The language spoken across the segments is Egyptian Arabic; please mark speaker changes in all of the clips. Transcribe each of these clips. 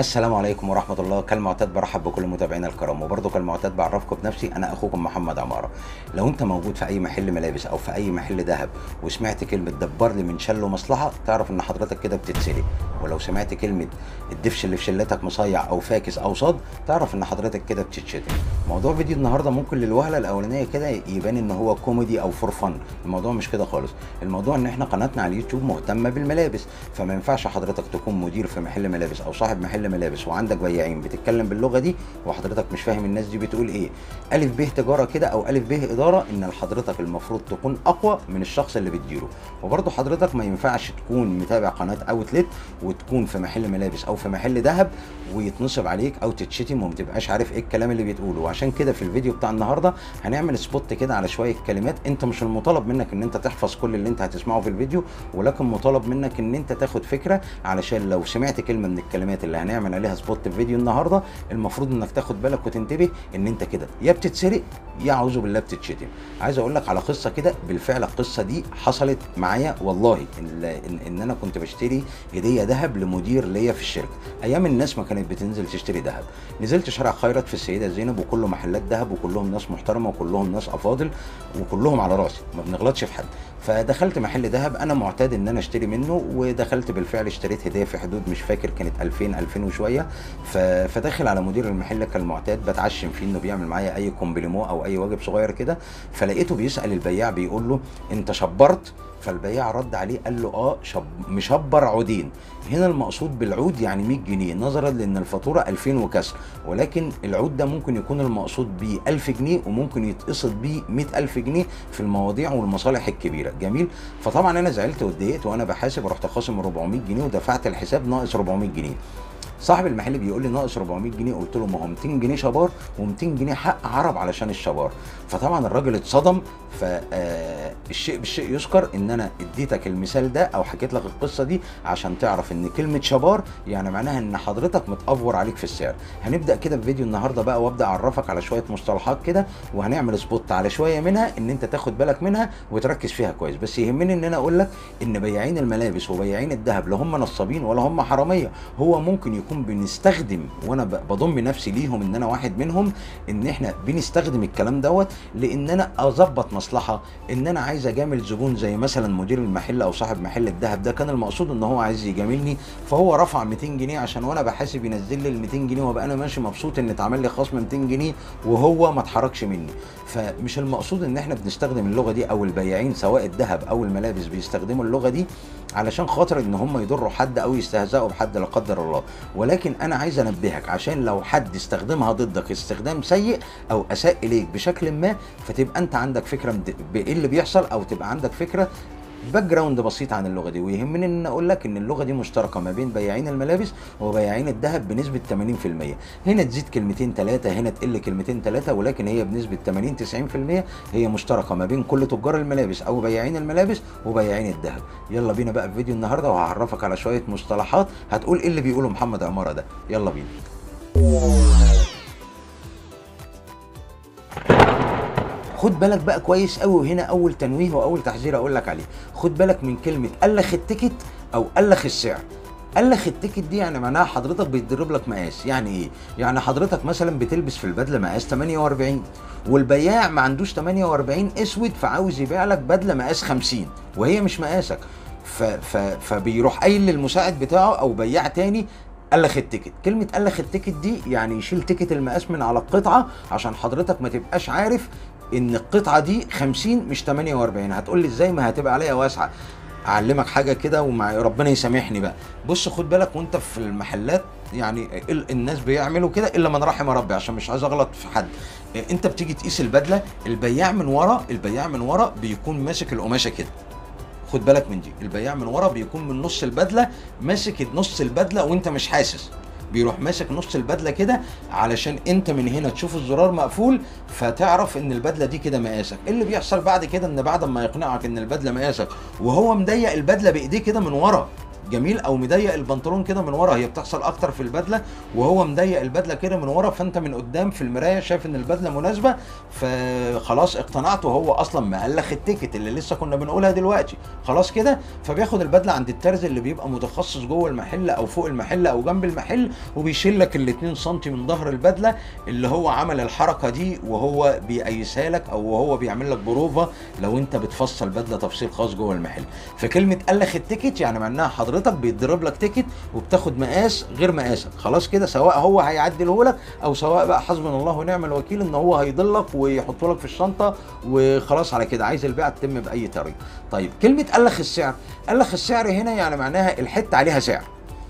Speaker 1: السلام عليكم ورحمة الله كالمعتاد برحب بكل متابعينا الكرام وبرضه كالمعتاد بعرفكم بنفسي أنا أخوكم محمد عمارة لو أنت موجود في أي محل ملابس أو في أي محل ذهب وسمعت كلمة دبر لي من شل ومصلحة تعرف إن حضرتك كده بتتسرق ولو سمعت كلمة الدفش اللي في شلتك مصيع أو فاكس أو صاد تعرف إن حضرتك كده بتتشتم موضوع فيديو النهاردة ممكن للوهلة الأولانية كده يبان إن هو كوميدي أو فور فن الموضوع مش كده خالص الموضوع إن إحنا قناتنا على اليوتيوب مهتمة بالملابس فما ينفعش حضرتك تكون مدير في محل ملابس أو صاحب محل ملابس وعندك بياعين بتتكلم باللغه دي وحضرتك مش فاهم الناس دي بتقول ايه الف ب تجاره كده او الف ب اداره ان حضرتك المفروض تكون اقوى من الشخص اللي بتديره وبرضه حضرتك ما ينفعش تكون متابع قناه اوتلت وتكون في محل ملابس او في محل ذهب ويتنصب عليك او تتشتم وما تبقاش عارف ايه الكلام اللي بتقوله وعشان كده في الفيديو بتاع النهارده هنعمل سبوت كده على شويه كلمات انت مش المطالب منك ان انت تحفظ كل اللي انت هتسمعه في الفيديو ولكن مطالب منك ان انت تاخد فكره علشان لو سمعت كلمه من الكلمات اللي هنعمل عليها سبوت في فيديو النهارده المفروض انك تاخد بالك وتنتبه ان انت كده يا بتتسرق يا اعوذ بالله بتتشتم عايز اقول لك على قصه كده بالفعل القصه دي حصلت معايا والله ان, إن, إن انا كنت بشتري هديه ذهب لمدير ليا في الشركه ايام الناس ما كانت بتنزل تشتري ذهب نزلت شارع خيرت في السيده زينب وكله محلات ذهب وكلهم ناس محترمه وكلهم ناس افاضل وكلهم على راسي ما بنغلطش في حد فدخلت محل ذهب انا معتاد ان انا اشتري منه ودخلت بالفعل اشتريت هديه في حدود مش فاكر كانت 2000 2000 وشويه فداخل على مدير المحل كالمعتاد بتعشم فيه انه بيعمل معايا اي كومبليمو او اي واجب صغير كده فلقيته بيسال البياع بيقول له انت شبرت فالبياع رد عليه قال له اه شب مشبر عودين هنا المقصود بالعود يعني 100 جنيه نظرا لان الفاتوره 2000 وكسر ولكن العود ده ممكن يكون المقصود بيه 1000 جنيه وممكن يتقصد بيه 100000 جنيه في المواضيع والمصالح الكبيره جميل فطبعا انا زعلت واتضايقت وانا بحاسب رحت خاصم 400 جنيه ودفعت الحساب ناقص 400 جنيه صاحب المحل بيقول لي ناقص 400 جنيه قلت له ما هو 200 جنيه شبار و200 جنيه حق عرب علشان الشبار فطبعا الراجل اتصدم فالشيء بالشيء يذكر ان انا اديتك المثال ده او حكيت لك القصه دي عشان تعرف ان كلمه شبار يعني معناها ان حضرتك متافور عليك في السعر هنبدا كده في فيديو النهارده بقى وابدا اعرفك على شويه مصطلحات كده وهنعمل سبوت على شويه منها ان انت تاخد بالك منها وتركز فيها كويس بس يهمني ان انا اقول لك ان بياعين الملابس وبياعين الذهب لا هم نصابين ولا هم حراميه هو ممكن يكون نكون بنستخدم وانا بضم نفسي ليهم ان انا واحد منهم ان احنا بنستخدم الكلام دوت لان انا اظبط مصلحه ان انا عايز اجامل زبون زي مثلا مدير المحل او صاحب محل الذهب ده كان المقصود ان هو عايز يجاملني فهو رفع 200 جنيه عشان وانا بحاسب ينزل لي ال 200 جنيه وابقى انا ماشي مبسوط ان اتعمل لي خصم 200 جنيه وهو ما اتحركش مني فمش المقصود ان احنا بنستخدم اللغه دي او البياعين سواء الذهب او الملابس بيستخدموا اللغه دي علشان خاطر ان هم يضروا حد او يستهزئوا بحد لا قدر الله ولكن انا عايز انبهك عشان لو حد استخدمها ضدك استخدام سيء او اساء اليك بشكل ما فتبقى انت عندك فكره بايه اللي بيحصل او تبقى عندك فكره باك جراوند بسيط عن اللغه دي ويهمني ان اقول لك ان اللغه دي مشتركه ما بين بياعين الملابس وبياعين الذهب بنسبه 80% هنا تزيد كلمتين ثلاثه هنا تقل كلمتين ثلاثه ولكن هي بنسبه 80 90% هي مشتركه ما بين كل تجار الملابس او بياعين الملابس وبياعين الذهب يلا بينا بقى في فيديو النهارده وهعرفك على شويه مصطلحات هتقول ايه اللي بيقوله محمد عماره ده يلا بينا خد بالك بقى كويس قوي وهنا اول تنويه واول تحذير اقول لك عليه خد بالك من كلمه الخ التيكت او الخ السعر الخ التيكت دي يعني معناها حضرتك بيتضرب لك مقاس يعني ايه يعني حضرتك مثلا بتلبس في البدله مقاس 48 والبياع ما عندوش 48 اسود فعاوز يبيع لك بدله مقاس 50 وهي مش مقاسك ف ف فبيروح قايل للمساعد بتاعه او بياع تاني الخ التيكت كلمه الخ التيكت دي يعني يشيل تيكت المقاس من على القطعه عشان حضرتك ما تبقاش عارف ان القطعه دي 50 مش 48 هتقول لي ازاي ما هتبقى عليها واسعه اعلمك حاجه كده ومع ربنا يسامحني بقى بص خد بالك وانت في المحلات يعني الناس بيعملوا كده الا من رحم ربي عشان مش عايز اغلط في حد انت بتيجي تقيس البدله البياع من ورا البياع من ورا بيكون ماسك القماشه كده خد بالك من دي البياع من ورا بيكون من نص البدله ماسك نص البدله وانت مش حاسس بيروح ماسك نص البدله كده علشان انت من هنا تشوف الزرار مقفول فتعرف ان البدله دي كده مقاسك إيه اللي بيحصل بعد كده ان بعد ما يقنعك ان البدله مقاسك وهو مضيق البدله بايديه كده من ورا جميل او مضيق البنطلون كده من ورا هي بتحصل اكتر في البدله وهو مضيق البدله كده من ورا فانت من قدام في المرايه شايف ان البدله مناسبه فخلاص اقتنعت وهو اصلا مألخ التيكت اللي لسه كنا بنقولها دلوقتي خلاص كده فبياخد البدله عند الترز اللي بيبقى متخصص جوه المحل او فوق المحل او جنب المحل وبيشيل لك ال 2 سم من ظهر البدله اللي هو عمل الحركه دي وهو بيقيسها لك او وهو بيعمل لك بروفا لو انت بتفصل بدله تفصيل خاص جوه المحل فكلمه الخ التيكت يعني معناها حضرتك بيتضرب لك تيكت وبتاخد مقاس غير مقاسك خلاص كده سواء هو هيعدله لك او سواء بقى حسبنا الله ونعم الوكيل ان هو هيضلك ويحطه لك في الشنطه وخلاص على كده عايز البيعه تتم باي طريقه طيب كلمه الخ السعر الخ السعر هنا يعني معناها الحته عليها سعر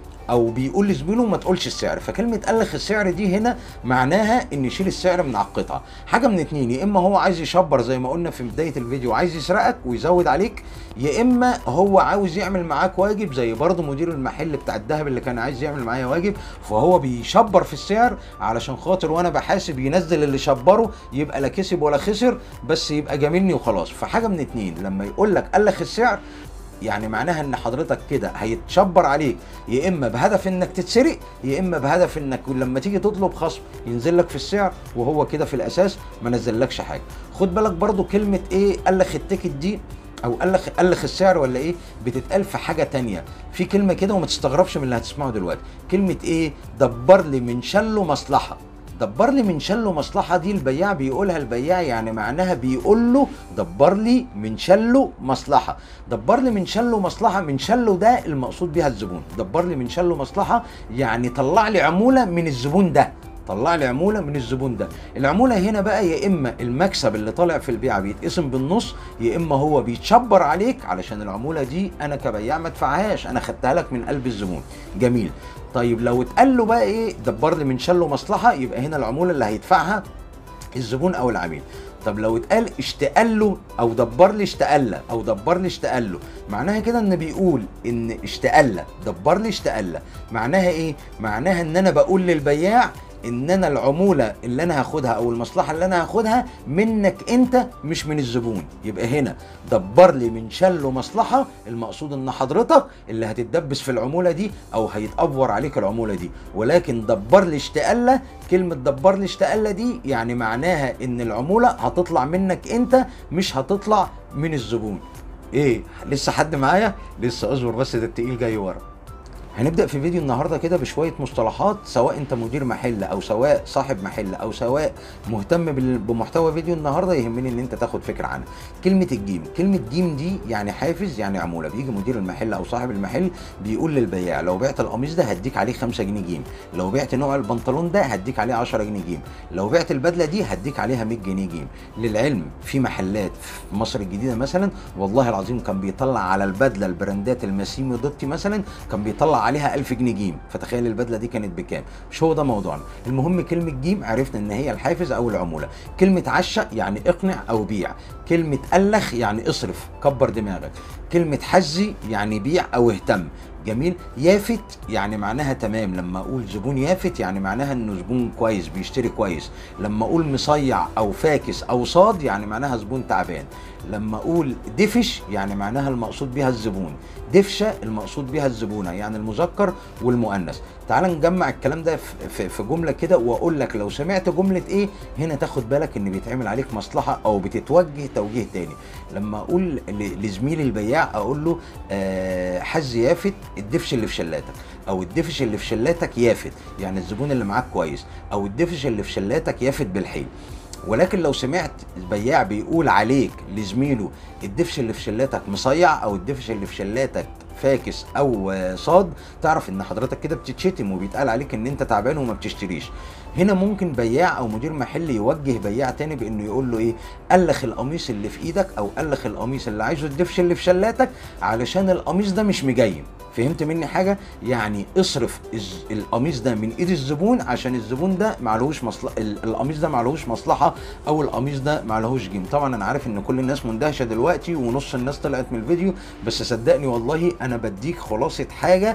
Speaker 1: او بيقول لزميله ما تقولش السعر فكلمه الخ السعر دي هنا معناها ان يشيل السعر من على القطعه حاجه من اتنين يا اما هو عايز يشبر زي ما قلنا في بدايه الفيديو عايز يسرقك ويزود عليك يا اما هو عاوز يعمل معاك واجب زي برضه مدير المحل بتاع الذهب اللي كان عايز يعمل معايا واجب فهو بيشبر في السعر علشان خاطر وانا بحاسب ينزل اللي شبره يبقى لا كسب ولا خسر بس يبقى جاملني وخلاص فحاجه من اتنين لما يقول لك الخ السعر يعني معناها ان حضرتك كده هيتشبر عليك يا اما بهدف انك تتسرق يا اما بهدف انك لما تيجي تطلب خصم ينزل لك في السعر وهو كده في الاساس ما نزلكش حاجه خد بالك برضو كلمه ايه الخ التيكت دي او الخ الخ السعر ولا ايه بتتقال في حاجه تانية في كلمه كده وما تستغربش من اللي هتسمعه دلوقتي كلمه ايه دبر لي من شله مصلحه دبر لي من شله مصلحه دي البياع بيقولها البياع يعني معناها بيقول له دبر لي من شله مصلحه دبر لي من شله مصلحه من شله ده المقصود بيها الزبون دبر لي من شله مصلحه يعني طلع لي عموله من الزبون ده طلع لي عموله من الزبون ده العموله هنا بقى يا اما المكسب اللي طالع في البيعه بيتقسم بالنص يا اما هو بيتشبر عليك علشان العموله دي انا كبياع ما ادفعهاش انا خدتها لك من قلب الزبون جميل طيب لو اتقال له بقى ايه دبر لي من شله مصلحه يبقى هنا العموله اللي هيدفعها الزبون او العميل طب لو اتقال اشتقل له او دبر لي اشتقل او دبر لي اشتقل له معناها كده ان بيقول ان اشتقل دبر لي اشتقل معناها ايه معناها ان انا بقول للبياع ان انا العموله اللي انا هاخدها او المصلحه اللي انا هاخدها منك انت مش من الزبون يبقى هنا دبر لي من شله مصلحه المقصود ان حضرتك اللي هتتدبس في العموله دي او هيتأفور عليك العموله دي ولكن دبر لي اشتقله كلمه دبر لي اشتقله دي يعني معناها ان العموله هتطلع منك انت مش هتطلع من الزبون ايه لسه حد معايا لسه اصبر بس ده التقيل جاي ورا هنبدا في فيديو النهارده كده بشويه مصطلحات سواء انت مدير محل او سواء صاحب محل او سواء مهتم بال- بمحتوى فيديو النهارده يهمني ان انت تاخد فكره عنها كلمه الجيم كلمه جيم دي يعني حافز يعني عموله بيجي مدير المحل او صاحب المحل بيقول للبياع لو بعت القميص ده هديك عليه 5 جنيه جيم لو بعت نوع البنطلون ده هديك عليه 10 جنيه جيم لو بعت البدله دي هديك عليها 100 جنيه جيم للعلم في محلات في مصر الجديده مثلا والله العظيم كان بيطلع على البدله البراندات الماسيمو دوتي مثلا كان بيطلع عليها 1000 جنيه جيم فتخيل البدله دي كانت بكام مش هو ده موضوعنا المهم كلمه جيم عرفنا ان هي الحافز او العموله كلمه عشق يعني اقنع او بيع كلمه الخ يعني اصرف كبر دماغك كلمه حزي يعني بيع او اهتم جميل يافت يعني معناها تمام لما اقول زبون يافت يعني معناها انه زبون كويس بيشتري كويس لما اقول مصيع او فاكس او صاد يعني معناها زبون تعبان لما اقول دفش يعني معناها المقصود بها الزبون دفشه المقصود بها الزبونه يعني المذكر والمؤنث تعال نجمع الكلام ده في- في في جمله كده واقول لك لو سمعت جمله ايه هنا تاخد بالك ان بيتعمل عليك مصلحه او بتتوجه توجيه تاني لما اقول ل- لزميلي البياع اقول له آه، حز يافت الدفش اللي في شلاتك او الدفش اللي في شلاتك يافت يعني الزبون اللي معاك كويس او الدفش اللي في شلاتك يافت بالحيل ولكن لو سمعت البياع بيقول عليك لزميله الدفش اللي في شلاتك مصيع او الدفش اللي في شلاتك فاكس او آه، صاد تعرف ان حضرتك كده بتتشتم وبيتقال عليك ان انت تعبان وما بتشتريش هنا ممكن بياع او مدير محل يوجه بياع تاني بانه يقول له ايه الخ القميص اللي في ايدك او الخ القميص اللي عايزه الدفش اللي في شلاتك علشان القميص ده مش مجيم فهمت مني حاجه يعني اصرف الز- القميص ده من ايد الزبون عشان الزبون ده معلهوش مصلحه القميص ده معلهوش مصلحه او القميص ده معلهوش جيم طبعا انا عارف ان كل الناس مندهشه دلوقتي ونص الناس طلعت من الفيديو بس صدقني والله انا بديك خلاصه حاجه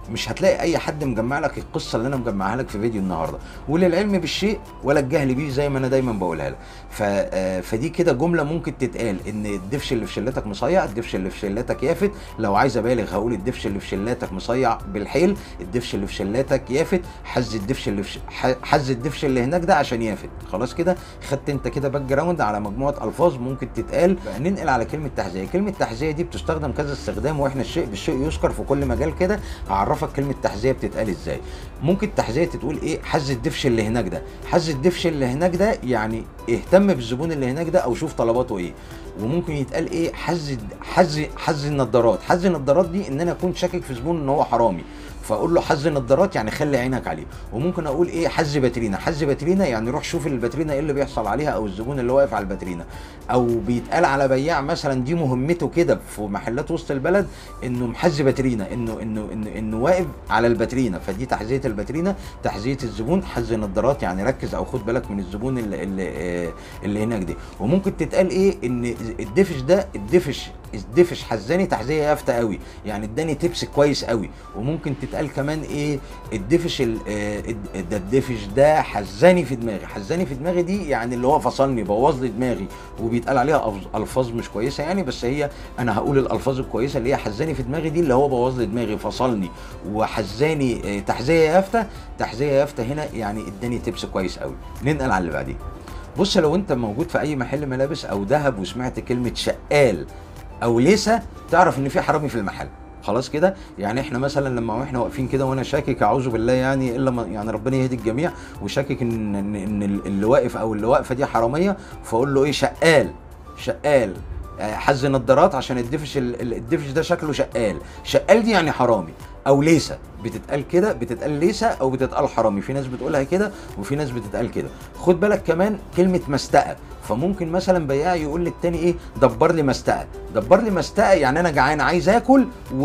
Speaker 1: مش هتلاقي اي حد مجمع لك القصه اللي انا مجمعها لك في فيديو النهارده وللعلم بالشيء ولا الجهل بيه زي ما انا دايما بقولها لك ف... آه، فدي كده جمله ممكن تتقال ان الدفش اللي في شلتك مصيع الدفش اللي في شلتك يافت لو عايز ابالغ هقول الدفش اللي في شلاتك مصيع بالحيل الدفش اللي في شلاتك يافت حز الدفش اللي في ش... ح- حز الدفش اللي هناك ده عشان يافت خلاص كده خدت انت كده باك جراوند على مجموعه الفاظ ممكن تتقال بقى ننقل على كلمه تحذيه كلمه تحذيه دي بتستخدم كذا استخدام واحنا الشيء بالشيء يذكر في كل مجال كده هعرفك كلمه تحذيه بتتقال ازاي ممكن تحذيه تقول ايه حز الدفش اللي هناك ده حز الدفش اللي هناك ده يعني اهتم بالزبون اللي هناك ده او شوف طلباته ايه وممكن يتقال ايه حز حز حز النضارات حز النضارات دي ان انا اكون شاكك في زبون ان هو حرامي فاقول له حز نضارات يعني خلي عينك عليه وممكن اقول ايه حز باترينا حز باترينا يعني روح شوف الباترينا ايه اللي بيحصل عليها او الزبون اللي واقف على الباترينا او بيتقال على بياع مثلا دي مهمته كده في محلات وسط البلد انه محز باترينا انه انه انه, إنه واقف على الباترينا فدي تحذيه الباترينا تحذيه الزبون حز نضارات يعني ركز او خد بالك من الزبون اللي اللي, آه، اللي هناك دي وممكن تتقال ايه ان الدفش ده الدفش الدفش حزاني تحذيه يافته قوي يعني اداني تبس كويس قوي وممكن تتقال كمان ايه الدفش ال- آه، الد- ده الدفش ده حزاني في دماغي حزاني في دماغي دي يعني اللي هو فصلني بوظ لي دماغي وبيتقال عليها ألف- الفاظ مش كويسه يعني بس هي انا هقول الالفاظ الكويسه اللي هي حزاني في دماغي دي اللي هو بوظ لي دماغي فصلني وحزاني آه، تحذيه يافته تحذيه يافته هنا يعني اداني تبس كويس قوي ننقل على اللي بعديه بص لو انت موجود في اي محل ملابس او ذهب وسمعت كلمه شقال او ليسه تعرف ان في حرامي في المحل خلاص كده يعني احنا مثلا لما احنا واقفين كده وانا شاكك اعوذ بالله يعني الا ما يعني ربنا يهدي الجميع وشاكك ان ان, إن اللي واقف او اللي واقفه دي حراميه فاقول له ايه شقال شقال آه، حز نظارات عشان الدفش ال- ال- الدفش ده شكله شقال شقال دي يعني حرامي او ليسه بتتقال كده بتتقال ليسه او بتتقال حرامي في ناس بتقولها كده وفي ناس بتتقال كده خد بالك كمان كلمه مستقى فممكن مثلا بياع يقول للتاني ايه دبر لي مستقى دبر لي مستقى يعني انا جعان عايز اكل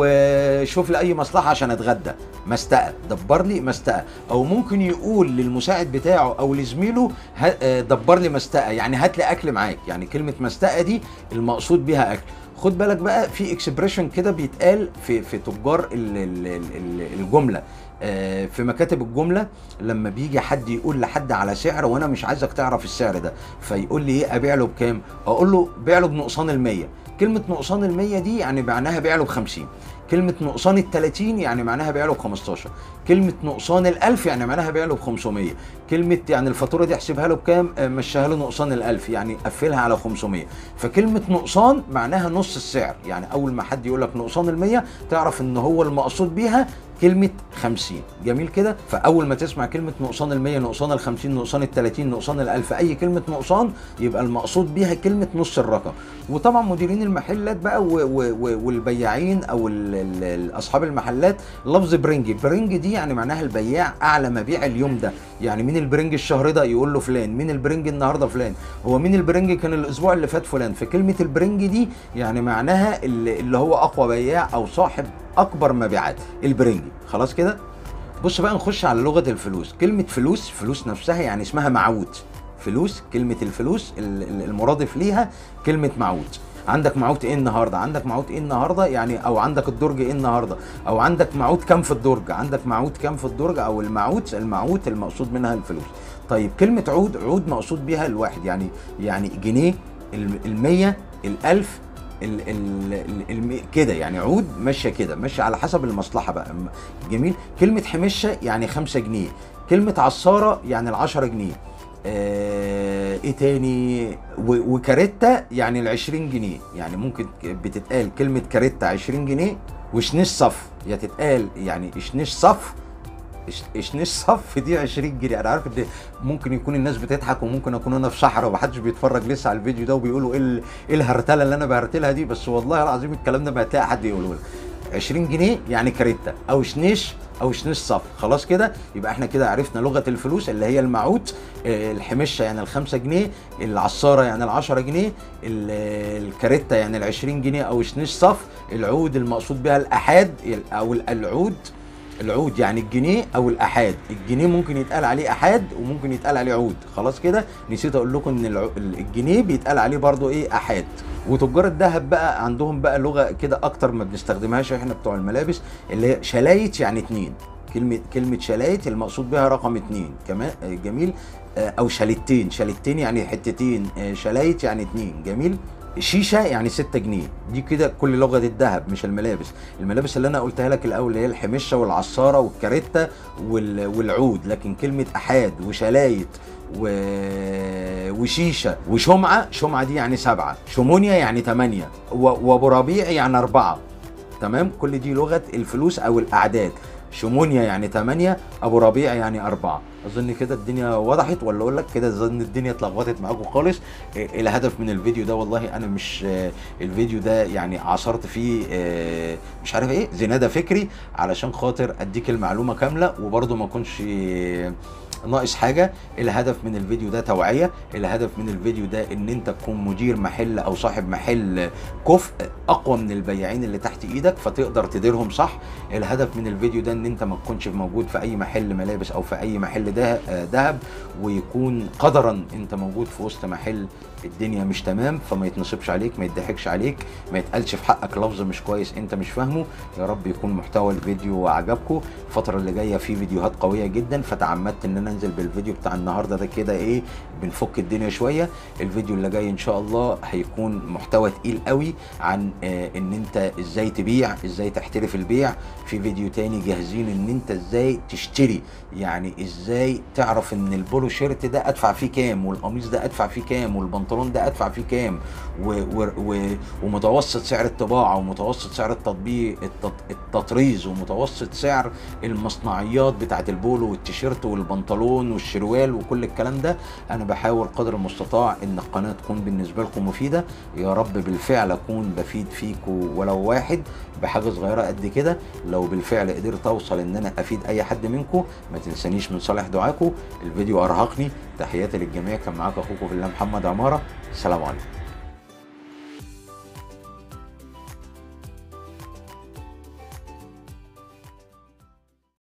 Speaker 1: وشوف لي اي مصلحه عشان اتغدى مستقى دبر لي مستقى او ممكن يقول للمساعد بتاعه او لزميله ه- آه، دبر لي مستقى يعني هات لي اكل معاك يعني كلمه مستقى دي المقصود بيها اكل خد بالك بقى في اكسبريشن كده بيتقال في في تجار ال- ال- ال- الجمله آه، في مكاتب الجمله لما بيجي حد يقول لحد على سعر وانا مش عايزك تعرف السعر ده فيقول لي ايه ابيع له بكام اقول له بيع له بنقصان المية كلمه نقصان المية دي يعني معناها بيع له ب 50 كلمة نقصان ال 30 يعني معناها بيع له ب 15 كلمة نقصان ال 1000 يعني معناها بيع له ب 500 كلمة يعني الفاتورة دي احسبها له بكام آه، مشيها له نقصان ال 1000 يعني قفلها على 500 فكلمة نقصان معناها نص السعر يعني أول ما حد يقول لك نقصان ال 100 تعرف إن هو المقصود بيها كلمة 50 جميل كده فأول ما تسمع كلمة نقصان ال 100 نقصان ال 50 نقصان ال 30 نقصان ال 1000 أي كلمة نقصان يبقى المقصود بيها كلمة نص الرقم وطبعا مديرين المحلات بقى و و و والبياعين أو ال ال ال أصحاب المحلات لفظ برنج برنج دي يعني معناها البياع أعلى مبيع اليوم ده يعني مين البرنج الشهر ده يقول له فلان مين البرنج النهارده فلان هو مين البرنج كان الأسبوع اللي فات فلان فكلمة البرنج دي يعني معناها اللي اللي هو أقوى بياع أو صاحب اكبر مبيعات البرنجي خلاص كده بص بقى نخش على لغه الفلوس كلمه فلوس فلوس نفسها يعني اسمها معود فلوس كلمه الفلوس ال- ال- المرادف ليها كلمه معود عندك معود ايه النهارده عندك معود ايه النهارده يعني او عندك الدرج ايه النهارده او عندك معود كام في الدرج عندك معود كام في الدرج او المعود المعود المقصود منها الفلوس طيب كلمه عود عود مقصود بيها الواحد يعني يعني جنيه ال- المية الألف ال ال ال ال كده يعني عود ماشيه كده ماشيه على حسب المصلحه بقى م- جميل كلمه حمشه يعني خمسة جنيه كلمه عصاره يعني العشرة جنيه آه ايه تاني و- وكاريتا يعني ال 20 جنيه يعني ممكن ك- بتتقال كلمه كاريتا 20 جنيه وشنيش صف يا تتقال يعني شنيش صف إش- اشنيش صف دي 20 جنيه انا عارف ان ممكن يكون الناس بتضحك وممكن اكون انا في صحراء ومحدش بيتفرج لسه على الفيديو ده وبيقولوا ايه ال- ايه الهرتله اللي انا بهرتلها دي بس والله العظيم الكلام ده ما هتلاقي حد يقوله لك 20 جنيه يعني كاريتا او شنيش او شنيش صف خلاص كده يبقى احنا كده عرفنا لغه الفلوس اللي هي المعود آه، الحمشه يعني الخمسة جنيه العصاره يعني العشرة جنيه ال- الكاريتا يعني العشرين جنيه او شنيش صف العود المقصود بها الاحاد او العود العود يعني الجنيه او الاحاد الجنيه ممكن يتقال عليه احاد وممكن يتقال عليه عود خلاص كده نسيت اقول لكم ان الع- الجنيه بيتقال عليه برضو ايه احاد وتجار الذهب بقى عندهم بقى لغه كده اكتر ما بنستخدمهاش احنا بتوع الملابس اللي هي شلايت يعني اتنين كلمه كلمه شلايت المقصود بها رقم اتنين كمان آه، جميل آه، او شاليتين شاليتين يعني حتتين آه، شلايت يعني اتنين جميل شيشه يعني 6 جنيه دي كده كل لغه الذهب مش الملابس الملابس اللي انا قلتها لك الاول اللي هي الحمشه والعصاره والكاريتا وال- والعود لكن كلمه احاد وشلايت و... وشيشه وشمعه شمعه دي يعني سبعه شمونيا يعني ثمانيه و... وابو ربيع يعني اربعه تمام كل دي لغه الفلوس او الاعداد شمونيا يعني 8 ابو ربيع يعني أربعة اظن كده الدنيا وضحت ولا اقول لك كده اظن الدنيا اتلخبطت معاكم خالص إيه الهدف من الفيديو ده والله انا مش آه، الفيديو ده يعني عصرت فيه آه، مش عارف ايه زناده فكري علشان خاطر اديك المعلومه كامله وبرضه ما اكونش آه، ناقص حاجه الهدف من الفيديو ده توعيه الهدف من الفيديو ده ان انت تكون مدير محل او صاحب محل كفء اقوى من البياعين اللي تحت ايدك فتقدر تديرهم صح الهدف من الفيديو ده ان انت ما تكونش موجود في اي محل ملابس او في اي محل ده- آه، دهب ويكون قدرا انت موجود في وسط محل الدنيا مش تمام فما يتنصبش عليك ما يضحكش عليك ما يتقالش في حقك لفظ مش كويس انت مش فاهمه يا رب يكون محتوى الفيديو عجبكم الفتره اللي جايه في فيديوهات قويه جدا فتعمدت ان انا انزل بالفيديو بتاع النهارده ده كده ايه بنفك الدنيا شويه الفيديو اللي جاي ان شاء الله هيكون محتوى تقيل قوي عن آه ان انت ازاي تبيع ازاي تحترف البيع في فيديو تاني جاهزين ان انت ازاي تشتري يعني ازاي تعرف ان البولو شيرت ده ادفع فيه كام والقميص ده ادفع فيه كام والبنطلون ده ادفع فيه كام و و و ومتوسط سعر الطباعه ومتوسط سعر التطبيق التط التطريز ومتوسط سعر المصنعيات بتاعت البولو والتيشيرت والبنطلون والشروال وكل الكلام ده انا بحاول قدر المستطاع ان القناه تكون بالنسبه لكم مفيده يا رب بالفعل اكون بفيد فيكم ولو واحد بحاجه صغيره قد كده لو بالفعل قدرت اوصل ان انا افيد اي حد منكم ما تنسانيش من صالح دعاكم الفيديو ارهقني تحياتي للجميع كان معاك اخوكم في الله محمد عماره السلام عليكم